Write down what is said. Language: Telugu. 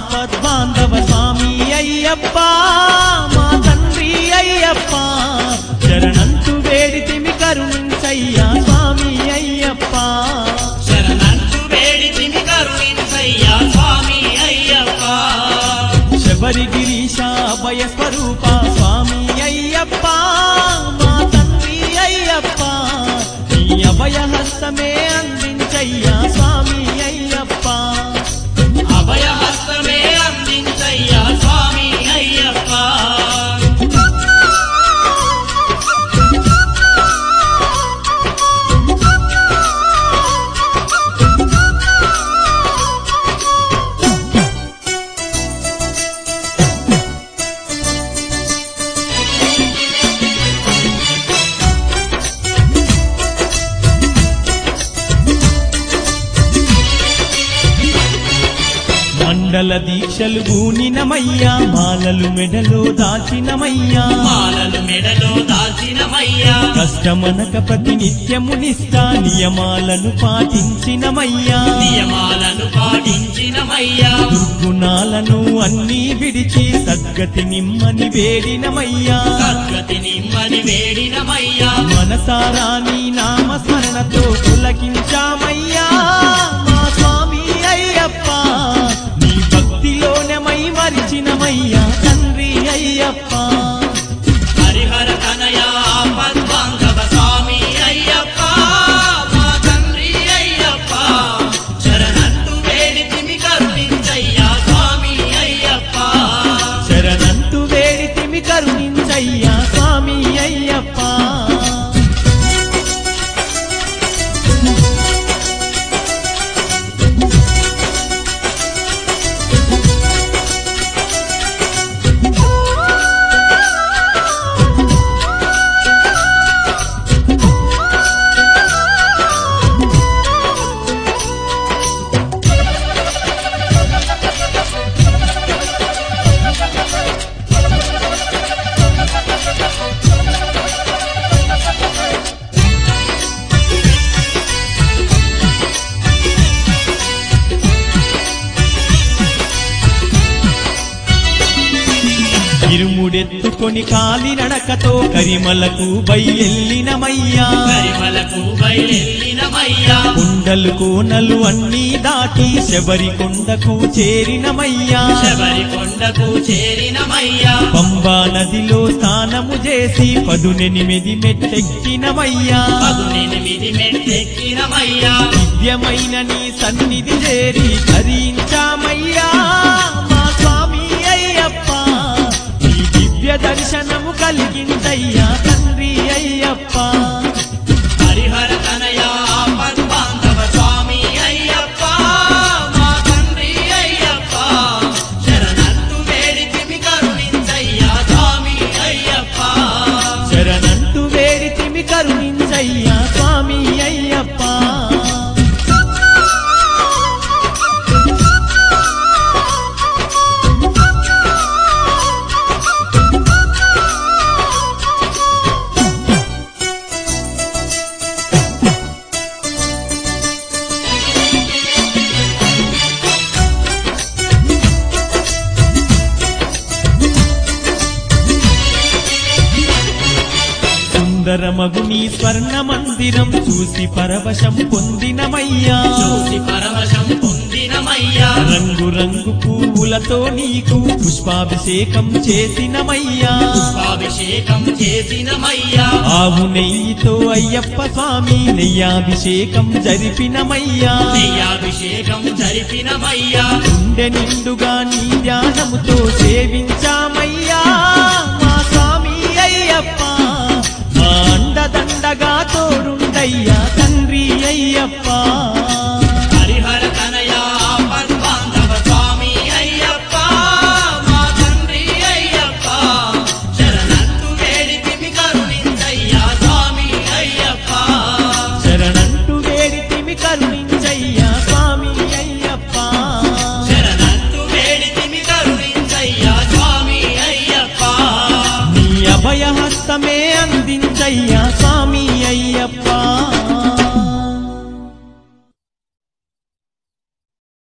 ఆపద్బాంధవ స్వామి అయ్యప్ప మా తండ్రి అయ్యప్ప శరణంతు వేడితిమి కరుణించయ్యా స్వామి అయ్యప్ప శరణంతు వేడితిని కరుణించయ్యా స్వామి అయ్యప్ప శబరి గిరీశ అభయ స్వరూప స్వామి అయ్యప్ప మా తండ్రి అయ్యప్ప నీ అభయ హస్తమే అందించయ్యా స్వామి అయ్యప్ప అభయహస్తమే అందించయ్యా స్వామి అయ్యప్ప మండల దీక్షలు గూనినమయ్యా మాలలు మెడలో దాచినమయ్యా మాలలు మెడలో దాల్చినమయ్యా కష్టమనక ప్రతి నిత్యము నిష్ఠా నియమాలను పాటించినమయ్యా నియమాలను పాటించినమయ్యా దుర్గుణాలను అన్నీ విడిచి సద్గతి నిమ్మని వేడినమయ్యా సద్గతి నిమ్మని వేడినమయ్యా మనసారా నీ నామస్మరణతో పులకించామయ్యా మా స్వామి అయ్యప్ప నీ భక్తిలోనే మై మరిచినమయ్యా తండ్రి అయ్యప్ప హరిహర తనయా పద్మాంగవ స్వామి అయ్యప్ప మా తండ్రి అయ్యప్ప శరణంతు వేడితిని కరుణించయ్యా స్వామి అయ్యప్ప శరణంతు వేడితిమి కరుణించయ్యా స్వామి అయ్యప్ప ఇరుముడెత్తుకొని కాలి నడకతో కరిమలకు బయలెల్లినమయ్యా కరిమలకు బయలెల్లినమయ్యా కొండలు కోనలు అన్నీ దాటి శబరి కొండకు చేరినమయ్యా శబరి కొండకు చేరినమయ్యా పంబా నదిలో స్నానము చేసి పదునెనిమిది మెట్టెక్కినమయ్యా పదునెనిమిది మెట్టెక్కినమయ్యా దివ్యమైన నీ సన్నిధి చేరి ధరించామయ్యా మా స్వామి అయ్యప్ప నీ దివ్య దర్శనము కలిగిందయ్యా తండ్రి అయ్యప్ప హరిహర తనయా పద్మాంగవ స్వామి అయ్యప్ప మా తండ్రి అయ్యప్ప శరణంతు వేడితిమి కరుణించయ్యా స్వామి అయ్యప్ప శరణంటూ వేడితిమి కరుణించయ్యా స్వామి అయ్యప్ప సుందరమగు నీ స్వర్ణ మందిరం చూసి పరవశం పొందినమయ్యా చూసి పరవశం పొందినమయ్యా రంగు రంగు పువ్వులతో నీకు పుష్పాభిషేకం చేసినమయ్యా పుష్పాభిషేకం చేసినమయ్యా ఆవు నెయ్యితో అయ్యప్ప స్వామి నెయ్యాభిషేకం జరిపినమయ్యా నెయ్యాభిషేకం జరిపినమయ్యా గుండె నిండుగా నీ ధ్యానముతో సేవించామయ్యా మా స్వామి అయ్యప్ప మా అండదండగా తోడుండయ్యా తండ్రి అయ్యప్ప హరిహర తనయా పద్మాంగవ స్వామి అయ్యప్ప మా తండ్రి అయ్యప్ప శరణంతు వేడితిమి కరుణించయ్యా స్వామి అయ్యప్ప శరణంటూ వేడితిమి కరుణించయ్యా స్వామి అయ్యప్ప శరణంతు వేడితిమి కరుణించయ్యా స్వామి అయ్యప్ప నీ అభయ హస్తమే అందించయ్యా స్వామి అయ్యప్ప